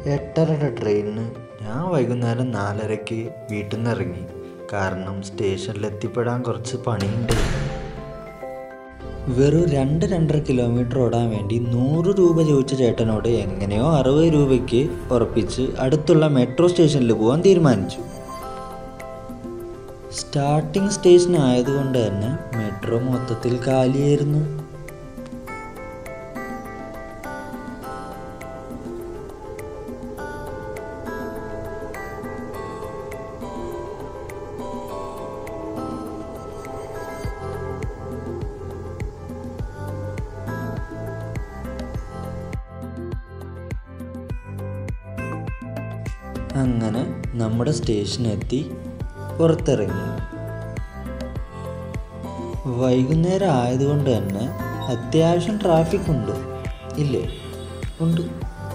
എട്ടരയുടെ ട്രെയിനിന് ഞാൻ വൈകുന്നേരം നാലരയ്ക്ക് വീട്ടിൽ നിന്ന് ഇറങ്ങി കാരണം സ്റ്റേഷനിൽ എത്തിപ്പെടാൻ കുറച്ച് പണിയുണ്ട് വെറും രണ്ട് രണ്ടര കിലോമീറ്റർ ഓടാൻ വേണ്ടി നൂറ് രൂപ ചോദിച്ച ചേട്ടനോട് എങ്ങനെയോ അറുപത് രൂപയ്ക്ക് ഉറപ്പിച്ച് അടുത്തുള്ള മെട്രോ സ്റ്റേഷനിൽ പോകാൻ തീരുമാനിച്ചു സ്റ്റാർട്ടിംഗ് സ്റ്റേഷൻ ആയതുകൊണ്ട് തന്നെ മെട്രോ മൊത്തത്തിൽ കാലിയായിരുന്നു അങ്ങനെ നമ്മുടെ സ്റ്റേഷനെത്തി പുറത്തിറങ്ങി വൈകുന്നേരം ആയതുകൊണ്ട് തന്നെ അത്യാവശ്യം ട്രാഫിക് ഉണ്ട് ഇല്ലേ ഉണ്ട്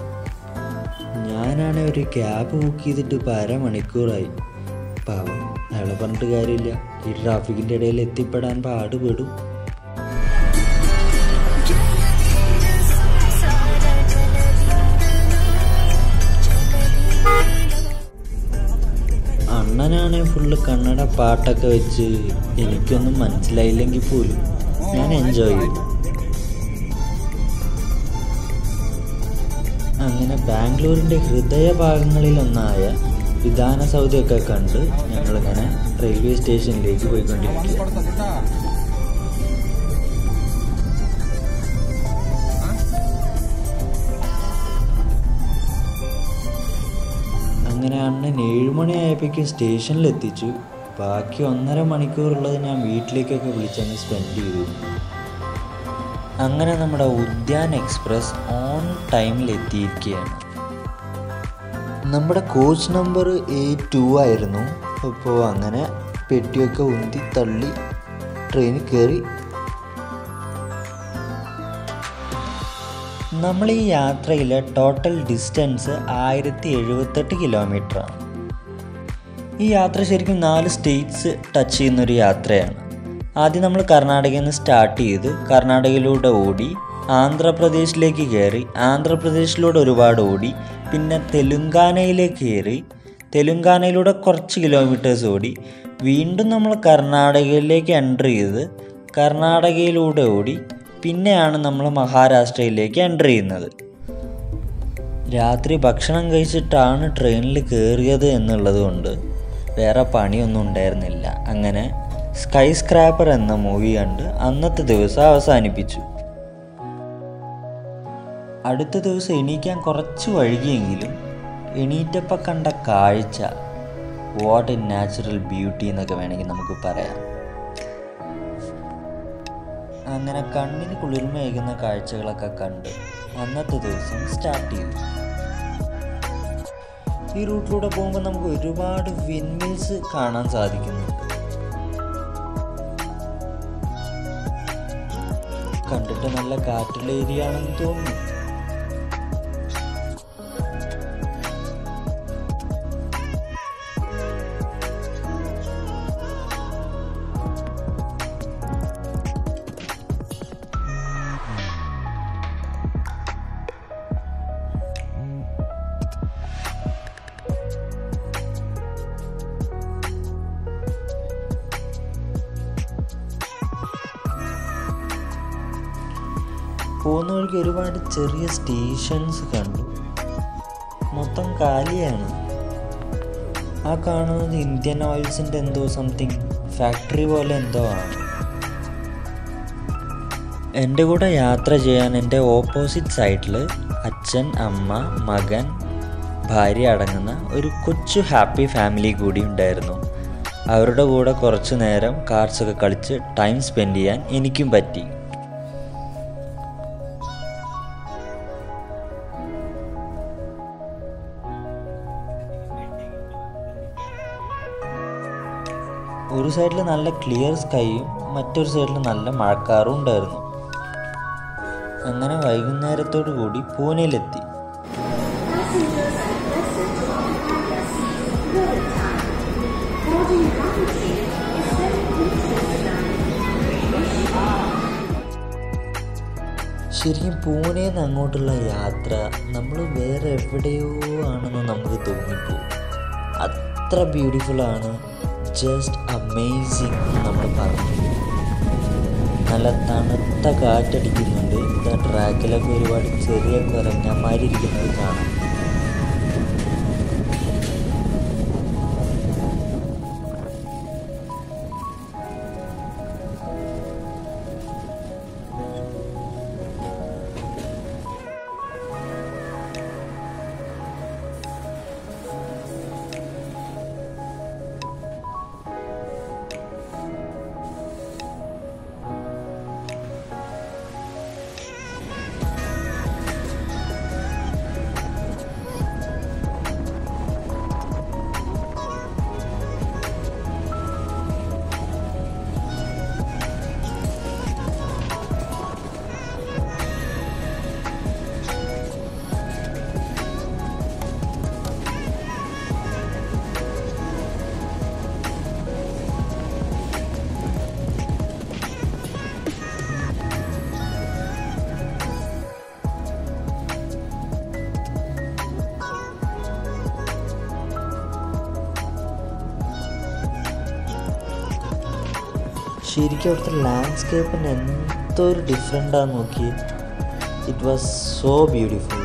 ഞാനാണെ ഒരു ക്യാബ് ബുക്ക് ചെയ്തിട്ട് ഇപ്പോൾ അരമണിക്കൂറായി പാവം അയാളെ പറഞ്ഞിട്ട് കാര്യമില്ല ഈ ട്രാഫിക്കിൻ്റെ ഇടയിൽ എത്തിപ്പെടാൻ പാടുപെടും അണ്ണനാണെ ഫുള്ള് കന്നഡ പാട്ടൊക്കെ വെച്ച് എനിക്കൊന്നും മനസ്സിലായില്ലെങ്കിൽ പോലും ഞാൻ എൻജോയ് ചെയ്തു അങ്ങനെ ബാംഗ്ലൂരിൻ്റെ ഹൃദയഭാഗങ്ങളിലൊന്നായ വിധാനസൗധയൊക്കെ കണ്ട് ഞങ്ങളിങ്ങനെ റെയിൽവേ സ്റ്റേഷനിലേക്ക് പോയിക്കൊണ്ടിരിക്കുക അങ്ങനെ അണ്ണൻ ഏഴുമണിയായപ്പോഴേക്കും സ്റ്റേഷനിൽ എത്തിച്ചു ബാക്കി ഒന്നര മണിക്കൂറുള്ളത് ഞാൻ വീട്ടിലേക്കൊക്കെ വിളിച്ചങ്ങ് സ്പെൻഡ് ചെയ്തു അങ്ങനെ നമ്മുടെ ഉദ്യാൻ എക്സ്പ്രസ് ഓൺ ടൈമിൽ എത്തിയിരിക്കുകയാണ് നമ്മുടെ കോച്ച് നമ്പർ എ ടു ആയിരുന്നു അപ്പോൾ അങ്ങനെ പെട്ടിയൊക്കെ ഉന്തി തള്ളി ട്രെയിനിൽ കയറി നമ്മൾ ഈ യാത്രയിലെ ടോട്ടൽ ഡിസ്റ്റൻസ് ആയിരത്തി എഴുപത്തെട്ട് കിലോമീറ്ററാണ് ഈ യാത്ര ശരിക്കും നാല് സ്റ്റേറ്റ്സ് ടച്ച് ചെയ്യുന്നൊരു യാത്രയാണ് ആദ്യം നമ്മൾ കർണാടകയിൽ നിന്ന് സ്റ്റാർട്ട് ചെയ്ത് കർണാടകയിലൂടെ ഓടി ആന്ധ്രാപ്രദേശിലേക്ക് കയറി ആന്ധ്രാപ്രദേശിലൂടെ ഒരുപാട് ഓടി പിന്നെ തെലുങ്കാനയിലേക്ക് കയറി തെലുങ്കാനയിലൂടെ കുറച്ച് കിലോമീറ്റേഴ്സ് ഓടി വീണ്ടും നമ്മൾ കർണാടകയിലേക്ക് എൻ്റർ ചെയ്ത് കർണാടകയിലൂടെ ഓടി പിന്നെയാണ് നമ്മൾ മഹാരാഷ്ട്രയിലേക്ക് എൻ്റർ ചെയ്യുന്നത് രാത്രി ഭക്ഷണം കഴിച്ചിട്ടാണ് ട്രെയിനിൽ കയറിയത് എന്നുള്ളത് കൊണ്ട് വേറെ പണിയൊന്നും ഉണ്ടായിരുന്നില്ല അങ്ങനെ സ്കൈ സ്ക്രാപ്പർ എന്ന മൂവി കണ്ട് അന്നത്തെ ദിവസം അവസാനിപ്പിച്ചു അടുത്ത ദിവസം എണീക്കാൻ കുറച്ച് വഴുകിയെങ്കിലും എണീറ്റപ്പം കണ്ട കാഴ്ച വാട്ട് എ നാച്ചുറൽ ബ്യൂട്ടി എന്നൊക്കെ വേണമെങ്കിൽ നമുക്ക് പറയാം അങ്ങനെ കണ്ണിന് കുളിർമയേകുന്ന കാഴ്ചകളൊക്കെ കണ്ട് അന്നത്തെ ദിവസം സ്റ്റാർട്ട് ചെയ്തു ഈ റൂട്ടിലൂടെ പോകുമ്പോൾ നമുക്ക് ഒരുപാട് വിൻമിൽസ് കാണാൻ സാധിക്കുന്നുണ്ട് കണ്ടിട്ട് നല്ല കാറ്റുള്ള ഏരിയ ആണെന്ന് തോന്നുന്നു പോകുന്ന വഴിക്ക് ഒരുപാട് ചെറിയ സ്റ്റേഷൻസ് കണ്ടു മൊത്തം കാലിയാണ് ആ കാണുന്നത് ഇന്ത്യൻ ഓയിൽസിൻ്റെ എന്തോ സംതിങ് ഫാക്ടറി പോലെ എന്തോ ആണ് എൻ്റെ കൂടെ യാത്ര ചെയ്യാൻ എൻ്റെ ഓപ്പോസിറ്റ് സൈഡിൽ അച്ഛൻ അമ്മ മകൻ ഭാര്യ അടങ്ങുന്ന ഒരു കൊച്ചു ഹാപ്പി ഫാമിലി കൂടി ഉണ്ടായിരുന്നു അവരുടെ കൂടെ കുറച്ച് നേരം കാർഡ്സൊക്കെ കളിച്ച് ടൈം സ്പെൻഡ് ചെയ്യാൻ എനിക്കും പറ്റി ഒരു സൈഡിൽ നല്ല ക്ലിയർ സ്കൈയും മറ്റൊരു സൈഡിൽ നല്ല മഴക്കാറും ഉണ്ടായിരുന്നു അങ്ങനെ വൈകുന്നേരത്തോടു കൂടി പൂനെയിലെത്തി ശരിക്കും പൂനെയിൽ നിന്ന് അങ്ങോട്ടുള്ള യാത്ര നമ്മൾ വേറെ എവിടെയോ ആണെന്ന് നമുക്ക് തോന്നിപ്പോവും അത്ര ബ്യൂട്ടിഫുൾ ആണ് ജസ്റ്റ് അമേസിങ് നമ്മൾ പറഞ്ഞു നല്ല തണുത്ത കാറ്റടിക്കുന്നുണ്ട് ഇതാ ട്രാക്കിലൊക്കെ ഒരുപാട് ചെറിയ കുരങ്ങന്മാരിരിക്കുന്നത് കാണാം ശരിക്കും അവിടുത്തെ ലാൻഡ്സ്കേപ്പിന് എന്തോ ഒരു ഡിഫറെൻ്റാന്ന് നോക്കി ഇറ്റ് വാസ് സോ ബ്യൂട്ടിഫുൾ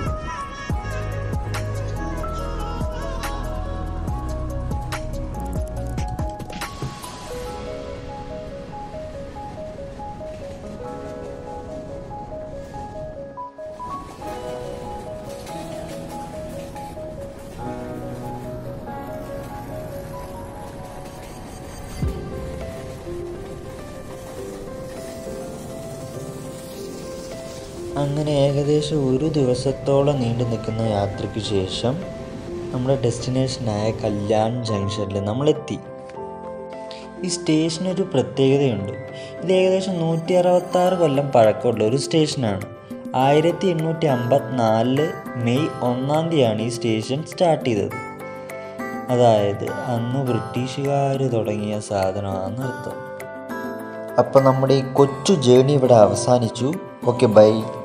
അങ്ങനെ ഏകദേശം ഒരു ദിവസത്തോളം നീണ്ടു നിൽക്കുന്ന യാത്രയ്ക്ക് ശേഷം നമ്മുടെ ഡെസ്റ്റിനേഷനായ കല്യാൺ ജംഗ്ഷനിൽ നമ്മളെത്തി ഈ സ്റ്റേഷനൊരു പ്രത്യേകതയുണ്ട് ഇത് ഏകദേശം നൂറ്റി അറുപത്താറ് കൊല്ലം പഴക്കമുള്ള ഒരു സ്റ്റേഷനാണ് ആയിരത്തി എണ്ണൂറ്റി അമ്പത്തിനാലില് മെയ് ഒന്നാം തീയതിയാണ് ഈ സ്റ്റേഷൻ സ്റ്റാർട്ട് ചെയ്തത് അതായത് അന്ന് ബ്രിട്ടീഷുകാർ തുടങ്ങിയ സാധനമാണെന്ന് അർത്ഥം അപ്പം നമ്മുടെ ഈ കൊച്ചു ജേണി ഇവിടെ അവസാനിച്ചു ഓക്കെ ബൈ